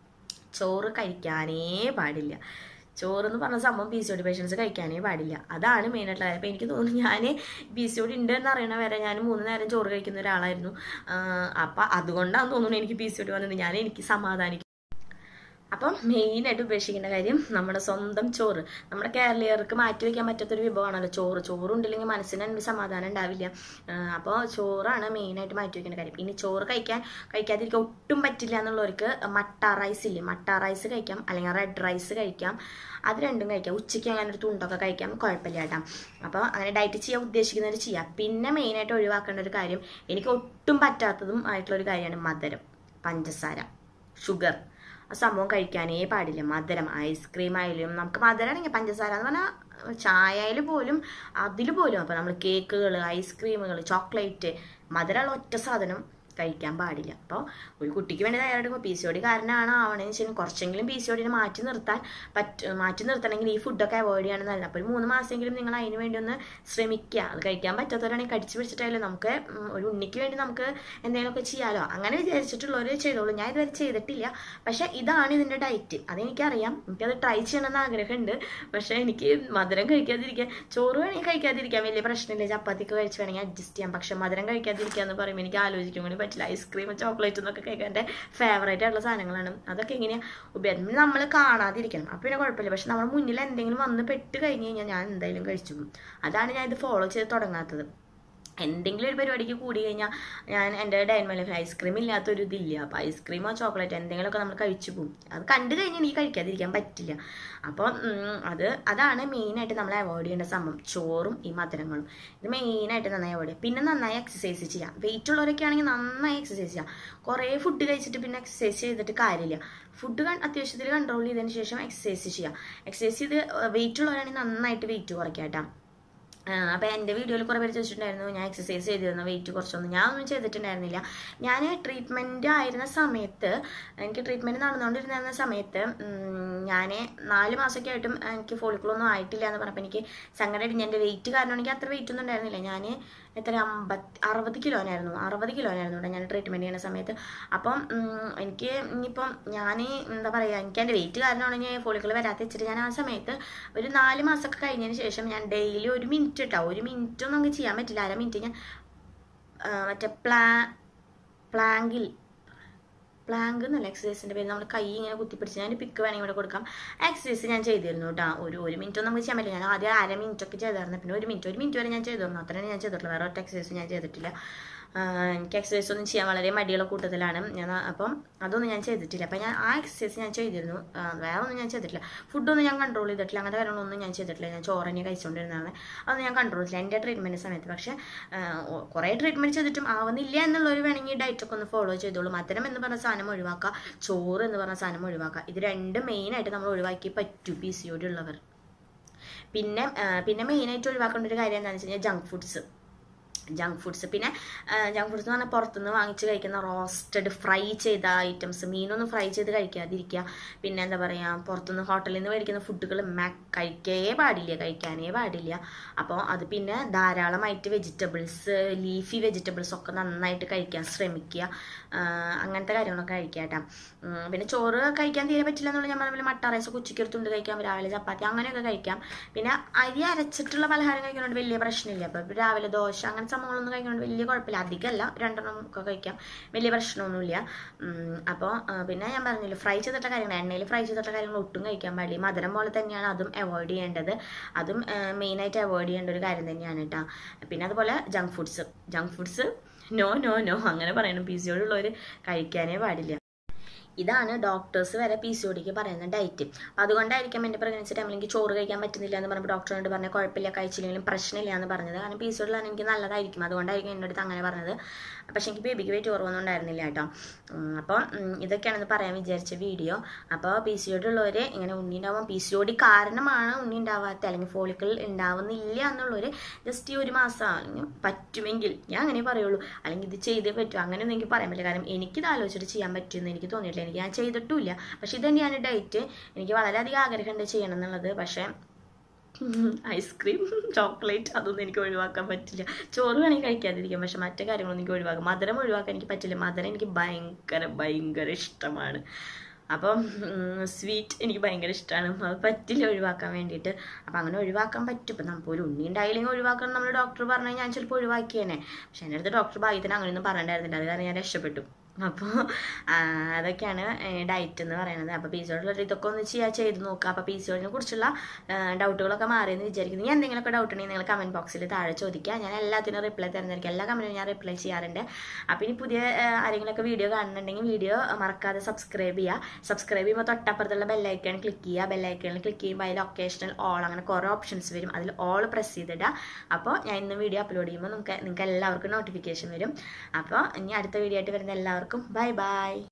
ചോറ് കഴിക്കാനേ പാടില്ല ചോറ് എന്ന് പറഞ്ഞ സംഭവം P C O D patients കഴിക്കാനേ പാടില്ല അതാണ് മെയിനായിട്ടുള്ള കാര്യം അപ്പോൾ എനിക്ക് തോന്നുന്നു ഞാൻ പി സി ഒ ഡി ഉണ്ട് എന്ന് അറിയണ വരെ ഞാൻ മൂന്ന് നേരം ചോറ് കഴിക്കുന്ന ഒരാളായിരുന്നു അപ്പം അതുകൊണ്ടാണ് തോന്നുന്നു എനിക്ക് പി സി ഒ ഡി വന്നത് ഞാൻ എനിക്ക് സമാധാനിക്കും അപ്പം മെയിനായിട്ട് ഉപേക്ഷിക്കേണ്ട കാര്യം നമ്മുടെ സ്വന്തം ചോറ് നമ്മുടെ കേരളീയർക്ക് മാറ്റി വയ്ക്കാൻ പറ്റാത്തൊരു വിഭവമാണല്ലോ ചോറ് ചോറുണ്ടില്ലെങ്കിൽ മനസ്സിന് ഒരു സമാധാനം ഉണ്ടാവില്ല അപ്പോൾ ചോറാണ് മെയിനായിട്ട് മാറ്റി വയ്ക്കേണ്ട കാര്യം ഇനി ചോറ് കഴിക്കാൻ കഴിക്കാതിരിക്കാൻ ഒട്ടും പറ്റില്ല എന്നുള്ളവർക്ക് മട്ട റൈസ് ഇല്ലേ മട്ട റൈസ് കഴിക്കാം അല്ലെങ്കിൽ റെഡ് റൈസ് കഴിക്കാം അത് രണ്ടും കഴിക്കാം ഉച്ചയ്ക്ക് അങ്ങനെ ഒരു തുണ്ടൊക്കെ കഴിക്കാം കുഴപ്പമില്ല കേട്ടോ അപ്പോൾ അങ്ങനെ ഡയറ്റ് ചെയ്യാൻ ഉദ്ദേശിക്കുന്നവർ ചെയ്യാം പിന്നെ മെയിനായിട്ട് ഒഴിവാക്കേണ്ട ഒരു കാര്യം എനിക്ക് ഒട്ടും പറ്റാത്തതും ആയിട്ടുള്ള ഒരു കാര്യമാണ് മധുരം പഞ്ചസാര ഷുഗർ ആ സംഭവം കഴിക്കാനേ പാടില്ല മധുരം ഐസ്ക്രീം ആയാലും നമുക്ക് മധുരമാണെങ്കിൽ പഞ്ചസാര എന്ന് പറഞ്ഞാൽ ചായയിൽ പോലും അതിൽ പോലും അപ്പോൾ നമ്മൾ കേക്കുകൾ ഐസ്ക്രീമുകൾ ചോക്ലേറ്റ് മധുരമുള്ള ഒറ്റ സാധനം കഴിക്കാൻ പാടില്ല അപ്പോൾ ഒരു കുട്ടിക്ക് വേണ്ടി തയ്യാറെടുക്കുമ്പോൾ പി സി ഒ ഡി കാരനാണ് ആവണമെന്ന് വെച്ചാൽ കുറച്ചെങ്കിലും പി സി ഒ ഡിനെ മാറ്റി നിർത്താൻ പറ്റ മാറ്റി നിർത്തണമെങ്കിൽ ഈ ഫുഡൊക്കെ അവോയ്ഡ് ചെയ്യാണ് നല്ലത് അപ്പോൾ ഒരു മൂന്ന് മാസമെങ്കിലും നിങ്ങൾ അതിന് വേണ്ടി ഒന്ന് ശ്രമിക്കുക അത് കഴിക്കാൻ പറ്റാത്തവരാണെങ്കിൽ കടിച്ചു പിടിച്ചിട്ടായാലും നമുക്ക് ഉം, ഒരു ഉണ്ണിക്ക് വേണ്ടി നമുക്ക് എന്തെങ്കിലുമൊക്കെ ചെയ്യാലോ അങ്ങനെ വിചാരിച്ചിട്ടുള്ളവർ ചെയ്തോളൂ ഞാൻ ഇതുവരെ ചെയ്തിട്ടില്ല പക്ഷേ ഇതാണ് ഇതിൻ്റെ ഡയറ്റ് അതെനിക്കറിയാം എനിക്കത് ട്രൈ ചെയ്യണമെന്ന് ആഗ്രഹമുണ്ട് പക്ഷേ എനിക്ക് മധുരം കഴിക്കാതിരിക്കാൻ ചോറ് വേണമെങ്കിൽ കഴിക്കാതിരിക്കാൻ വലിയ പ്രശ്നമില്ല ചപ്പാത്തിക്ക് കഴിച്ച് വേണമെങ്കിൽ അഡ്ജസ്റ്റ് ചെയ്യാം പക്ഷെ മധുരം കഴിക്കാതിരിക്കുക എന്ന് പറയുമ്പോൾ എനിക്ക് ആലോചിക്കും കൂടി പറ്റില്ല ഐസ്ക്രീം ചോക്ലേറ്റ് എന്നൊക്കെ കഴിക്കാൻ എൻ്റെ ഫേവറേറ്റ് ആയിട്ടുള്ള സാധനങ്ങളാണ് അതൊക്കെ എങ്ങനെയാണ് ഉപയോഗം നമ്മൾ കാണാതിരിക്കണം അപ്പം പിന്നെ കുഴപ്പമില്ല പക്ഷെ നമ്മുടെ മുന്നിൽ എന്തെങ്കിലും വന്ന് പെട്ട് കഴിഞ്ഞ് കഴിഞ്ഞാൽ ഞാൻ എന്തായാലും കഴിച്ചു പോകും അതാണ് ഞാൻ ഇത് ഫോളോ ചെയ്ത് തുടങ്ങാത്തത് എന്തെങ്കിലും ഒരു പരിപാടിക്ക് കൂടി കഴിഞ്ഞാൽ ഞാൻ എൻ്റെ ഡൈൻ ലൈഫിൽ ഐസ്ക്രീം ഇല്ലാത്തൊരു ഇതില്ല അപ്പോൾ ഐസ്ക്രീമോ ചോക്ലേറ്റ് എന്തെങ്കിലുമൊക്കെ നമ്മൾ കഴിച്ചു പോകും അത് കണ്ടു കഴിഞ്ഞാൽ എനിക്ക് കഴിക്കാതിരിക്കാൻ പറ്റില്ല അപ്പോൾ അത് അതാണ് മെയിനായിട്ട് നമ്മൾ അവോയ്ഡ് ചെയ്യേണ്ട സംഭവം ചോറും ഈ മധുരങ്ങളും ഇത് മെയിനായിട്ട് നന്നായി അവോയ്ഡ് ചെയ്യുക പിന്നെ നന്നായി എക്സസൈസ് ചെയ്യാം വെയിറ്റ് ഉള്ളവരൊക്കെ ആണെങ്കിൽ നന്നായി എക്സസൈസ് ചെയ്യാം കുറേ ഫുഡ് കഴിച്ചിട്ട് പിന്നെ എക്സസൈസ് ചെയ്തിട്ട് കാര്യമില്ല ഫുഡ് അത്യാവശ്യത്തിൽ കൺട്രോൾ ചെയ്തതിന് ശേഷം എക്സസൈസ് ചെയ്യാം എക്സസൈസ് ചെയ്ത് വെയിറ്റ് ഉള്ളവരാണെങ്കിൽ നന്നായിട്ട് വെയിറ്റ് കുറയ്ക്കാം കേട്ടോ അപ്പോൾ എൻ്റെ വീഡിയോയിൽ കുറേ പേര് ചോദിച്ചിട്ടുണ്ടായിരുന്നു ഞാൻ എക്സസൈസ് ചെയ്തിരുന്നു വെയിറ്റ് കുറച്ചൊന്നും ഞാൻ ഒന്നും ചെയ്തിട്ടുണ്ടായിരുന്നില്ല ഞാൻ ട്രീറ്റ്മെൻറ്റ് ആയിരുന്ന സമയത്ത് എനിക്ക് ട്രീറ്റ്മെൻറ്റ് നടന്നുകൊണ്ടിരുന്ന സമയത്ത് ഞാൻ നാല് മാസമൊക്കെ ആയിട്ടും എനിക്ക് ഫോളിക്കിളൊന്നും ആയിട്ടില്ല എന്ന് പറഞ്ഞപ്പോൾ എനിക്ക് സങ്കടമായിട്ട് എൻ്റെ വെയിറ്റ് കാരണം എനിക്ക് അത്ര വെയിറ്റ് ഒന്നും ഉണ്ടായിരുന്നില്ല ഞാൻ എത്ര അമ്പത്തി അറുപത് കിലോനായിരുന്നു അറുപത് കിലോനായിരുന്നു കേട്ടോ ഞാൻ ട്രീറ്റ്മെൻറ്റ് ചെയ്യുന്ന സമയത്ത് അപ്പം ഉം, എനിക്ക് ഇനിയിപ്പം ഞാൻ എന്താ പറയുക എനിക്ക് എൻ്റെ വെയിറ്റ് കാരണമാണ് ഞാൻ ഫോളിക്കിൾ വരാത്ത വെച്ചിട്ട് ഞാൻ ആ സമയത്ത് ഒരു നാല് മാസമൊക്കെ കഴിഞ്ഞതിന് ശേഷം ഞാൻ ഡെയിലി ഒരു മിനിറ്റ് കേട്ടോ ഒരു മിനിറ്റ് ഒന്നും നമുക്ക് ചെയ്യാൻ പറ്റില്ല അര മിനിറ്റ് ഞാൻ ആ, മറ്റേ പ്ലാ പ്ലാങ്കിൽ പ്ലാങ്ക് എന്നല്ല എക്സസൈസിൻ്റെ പേര് നമ്മൾ കൈ ഇങ്ങനെ കുത്തിപ്പിടിച്ച് ഞാൻ പിക്ക് വേണമെങ്കിൽ ഇവിടെ കൊടുക്കാം എക്സസൈസ് ഞാൻ ചെയ്തിരുന്നു കേട്ടോ ഒരു ഒരു മിനിറ്റ് ഒന്നും നമുക്ക് ചെയ്യാൻ പറ്റില്ല ഞാൻ ആദ്യം അര മിനിറ്റ് ഒക്കെ ചെയ്തായിരുന്നു പിന്നെ ഒരു മിനിറ്റ് ഒരു മിനിറ്റ് വരെ ഞാൻ ചെയ്തിരുന്നു അത്രയും ഞാൻ ചെയ്തിട്ടുള്ളൂ വേറെ ഒറ്റ എക്സസൈസ് ഞാൻ ചെയ്തിട്ടില്ല ആ, എനിക്ക് എക്സസൈസ് ഒന്നും ചെയ്യാൻ വളരെ മടിയുള്ള കൂട്ടത്തിലാണ് ഞാൻ ആ- അപ്പം അതൊന്നും ഞാൻ ചെയ്തിട്ടില്ല അപ്പം ഞാൻ ആ എക്സസൈസ് ഞാൻ ചെയ്തിരുന്നു ആ, വേറെ ഒന്നും ഞാൻ ചെയ്തിട്ടില്ല ഫുഡൊന്നും ഞാൻ കൺട്രോൾ ചെയ്തിട്ടില്ല അങ്ങനത്തെ കാര്യങ്ങളൊന്നും ഞാൻ ചെയ്തിട്ടില്ല ഞാൻ ചോറ് തന്നെ കഴിച്ചുകൊണ്ടിരുന്നതാണ് അതൊന്നും ഞാൻ കൺട്രോൾ ചെയ്തില്ല എൻ്റെ ട്രീറ്റ്മെൻറ്റ് സമയത്ത് പക്ഷേ ആ, ഒ- കുറേ ട്രീറ്റ്മെൻറ്റ് ചെയ്തിട്ടും ആവുന്നില്ല എന്നുള്ളൊരു വേണമെങ്കിൽ ഡയറ്റൊക്കെ ഒന്ന് ഫോളോ ചെയ്തോളൂ മധുരം എന്ന് പറഞ്ഞ സാധനം ഒഴിവാക്കുക ചോറ് എന്ന് പറഞ്ഞ സാധനം ഒഴിവാക്കുക ഇത് രണ്ട് മെയിനായിട്ട് നമ്മൾ ഒഴിവാക്കി പറ്റൂ പി സി ഒടി ഉള്ളവർ പിന്നെ ആ, പിന്നെ മെയിനായിട്ട് ഒഴിവാക്കേണ്ട ഒരു കാര്യം എന്താണെന്ന് വെച്ച് കഴിഞ്ഞാൽ ജങ്ക് ഫുഡ്സ് ജങ്ക് ഫുഡ്സ് പിന്നെ ജങ്ക് ഫുഡ്സ് എന്ന് പറഞ്ഞാൽ പുറത്തുനിന്ന് വാങ്ങിച്ച് കഴിക്കുന്ന റോസ്റ്റഡ് ഫ്രൈ ചെയ്ത ഐറ്റംസ് മീനൊന്നും ഫ്രൈ ചെയ്ത് കഴിക്കാതിരിക്കുക പിന്നെ എന്താ പറയുക പുറത്തുനിന്ന് ഹോട്ടലിൽ നിന്ന് മേടിക്കുന്ന ഫുഡുകൾ കഴിക്കേ പാടില്ല കഴിക്കാനേ പാടില്ല അപ്പോൾ അത് പിന്നെ ധാരാളമായിട്ട് വെജിറ്റബിൾസ് ലീഫി വെജിറ്റബിൾസ് ഒക്കെ നന്നായിട്ട് കഴിക്കാൻ ശ്രമിക്കുക ആ, അങ്ങനത്തെ കാര്യങ്ങളൊക്കെ കഴിക്കുക കേട്ടോ ഉം, പിന്നെ ചോറ് കഴിക്കാൻ തീരെ പറ്റില്ല എന്നുള്ള ഞാൻ പറഞ്ഞ പോലെ മട്ട റൈസ് ഉച്ചയ്ക്കെടുത്തുണ്ട് കഴിക്കാം രാവിലെ ചപ്പാത്തി അങ്ങനെയൊക്കെ കഴിക്കാം പിന്നെ അരി അരച്ചിട്ടുള്ള പലഹാരം കഴിക്കുന്നതുകൊണ്ട് വലിയ പ്രശ്നമില്ല അപ്പോൾ രാവിലെ ദോശ അങ്ങനെ സംഭവങ്ങളൊന്നും കഴിക്കുന്നതുകൊണ്ട് വലിയ കുഴപ്പമില്ല അധികമല്ല രണ്ടെണ്ണം ഒക്കെ കഴിക്കാം വലിയ പ്രശ്നമൊന്നുമില്ല അപ്പോൾ പിന്നെ ഞാൻ പറഞ്ഞില്ല ഫ്രൈ ചെയ്തിട്ട കാര്യങ്ങൾ എണ്ണയിൽ ഫ്രൈ ചെയ്തിട്ട കാര്യങ്ങൾ ഒട്ടും കഴിക്കാൻ പാടില്ല മധുരം പോലെ തന്നെയാണ് അതും അവോയ്ഡ് ചെയ്യേണ്ടത് അതും മെയിനായിട്ട് അവോയ്ഡ് ചെയ്യേണ്ട ഒരു കാര്യം തന്നെയാണ് കേട്ടോ പിന്നെ അതുപോലെ junk foods junk foods no no no അങ്ങനെ പറയണം പി സി ഉള്ളവർ കഴിക്കാനേ പാടില്ല ഇതാണ് ഡോക്ടേഴ്സ് വരെ പി സി ഒടിക്ക് പറയുന്ന ഡയറ്റ് അതുകൊണ്ടായിരിക്കും എൻ്റെ പ്രഗ്നൻസി ടൈമിൽ എനിക്ക് ചോറ് കഴിക്കാൻ പറ്റുന്നില്ല എന്ന് പറഞ്ഞപ്പോൾ ഡോക്ടറിനോട് പറഞ്ഞ കുഴപ്പമില്ല കഴിച്ചില്ലെങ്കിലും പ്രശ്നമില്ല എന്ന് പറഞ്ഞത് കാരണം പി സി ഒടിലാണ് എനിക്ക് നല്ലതായിരിക്കും അതുകൊണ്ടായിരിക്കും എൻ്റെ അടുത്ത് അങ്ങനെ പറഞ്ഞത് പക്ഷേ എനിക്ക് ബേബിക്ക് വെയിറ്റ് കുറവൊന്നുണ്ടായിരുന്നില്ല കേട്ടോ ഉം, അപ്പോൾ ഉം, ഇതൊക്കെയാണെന്ന് പറയാൻ വിചാരിച്ച വീഡിയോ അപ്പോൾ പി സി ഒടി ഉള്ളവർ ഇങ്ങനെ ഉണ്ണി ഉണ്ടാവാം പി സി ഒടി കാരണമാണ് ഉണ്ണി ഉണ്ടാവാത്ത അല്ലെങ്കിൽ ഫോളിക്കിൾ ഉണ്ടാവുന്നില്ല എന്നുള്ളവർ ജസ്റ്റ് ഈ ഒരു മാസം അല്ലെങ്കിൽ പറ്റുമെങ്കിൽ ഞാൻ അങ്ങനെ പറയുള്ളൂ അല്ലെങ്കിൽ ഇത് ചെയ്തേ പറ്റൂ അങ്ങനെയൊന്നും എനിക്ക് പറയാൻ പറ്റില്ല കാരണം എനിക്കിത് ആലോചിച്ചിട്ട് ചെയ്യാൻ പറ്റുമെന്ന് എനിക്ക് തോന്നിയിട്ടില്ല എനിക്ക് ഞാൻ ചെയ്തിട്ടുമില്ല പക്ഷെ ഇത് തന്നെയാണ് ഡയറ്റ് എനിക്ക് വളരെയധികം ആഗ്രഹമുണ്ട് ചെയ്യണം എന്നുള്ളത് പക്ഷേ ഐസ്ക്രീം ചോക്ലേറ്റ് അതൊന്നും എനിക്ക് ഒഴിവാക്കാൻ പറ്റില്ല ചോറ് വേണമെങ്കിൽ കഴിക്കാതിരിക്കാം പക്ഷെ മറ്റു കാര്യങ്ങളൊന്നും എനിക്ക് ഒഴിവാക്കാം മധുരം ഒഴിവാക്കാൻ എനിക്ക് പറ്റില്ല മധുരം എനിക്ക് ഭയങ്കര ഭയങ്കര ഇഷ്ടമാണ് അപ്പം സ്വീറ്റ് എനിക്ക് ഭയങ്കര ഇഷ്ടമാണ് അത് പറ്റില്ല ഒഴിവാക്കാൻ വേണ്ടിയിട്ട് അപ്പം അങ്ങനെ ഒഴിവാക്കാൻ പറ്റും ഇപ്പം നമുക്ക് ഒരു ഉണ്ണി ഉണ്ടായില്ലെങ്കിൽ ഒഴിവാക്കണം നമ്മൾ ഡോക്ടർ പറഞ്ഞാൽ ഞാൻ ചിലപ്പോൾ ഒഴിവാക്കിയേനെ പക്ഷെ എൻ്റെ അടുത്ത് ഡോക്ടർ ഭാഗ്യത്തിന് അങ്ങനെയൊന്നും പറയണ്ടായിരുന്നില്ല അത് കാരണം ഞാൻ രക്ഷപ്പെട്ടു അപ്പോൾ അതൊക്കെയാണ് ഡയറ്റ് എന്ന് പറയുന്നത് അപ്പോൾ പി സി ഓടുള്ള ഇതൊക്കെ ഒന്ന് ചെയ്യാൻ ചെയ്ത് നോക്കുക അപ്പോൾ പി സി ഓടിനെ കുറിച്ചുള്ള ഡൗട്ടുകളൊക്കെ മാറിയെന്ന് വിചാരിക്കുന്നു ഞാൻ എന്തെങ്കിലുമൊക്കെ ഡൗട്ട് ഉണ്ടെങ്കിൽ നിങ്ങൾ കമൻറ്റ് ബോക്സിൽ താഴെ ചോദിക്കുക ഞാൻ എല്ലാത്തിനും റിപ്ലൈ തരുന്നതായിരിക്കും എല്ലാ കമൻറ്റിനും ഞാൻ റിപ്ലൈ ചെയ്യാറുണ്ട് അപ്പോൾ ഇനി പുതിയ ആ, ആരെങ്കിലുമൊക്കെ വീഡിയോ കാണുന്നുണ്ടെങ്കിൽ വീഡിയോ മറക്കാതെ സബ്സ്ക്രൈബ് ചെയ്യുക സബ്സ്ക്രൈബ് ചെയ്യുമ്പോൾ തൊട്ടപ്പുറത്തുള്ള ബെല്ലൈക്കൺ ക്ലിക്ക് ചെയ്യുക ബെല്ലൈക്കണിൽ ക്ലിക്ക് ചെയ്യുമ്പോൾ അതിൽ ഒക്കേഷണൽ ഓൾ അങ്ങനെ കുറേ ഓപ്ഷൻസ് വരും അതിൽ ഓൾ പ്രസ് ചെയ്തിടുക അപ്പോൾ ഞാൻ ഇന്ന് വീഡിയോ അപ്ലോഡ് ചെയ്യുമ്പോൾ നമുക്ക് നിങ്ങൾക്ക് എല്ലാവർക്കും നോട്ടിഫിക്കേഷൻ വരും അപ്പോൾ ഇനി അടുത്ത വീഡിയോ ആയിട്ട് വരുന്ന എല്ലാവർക്കും ബൈ ബൈ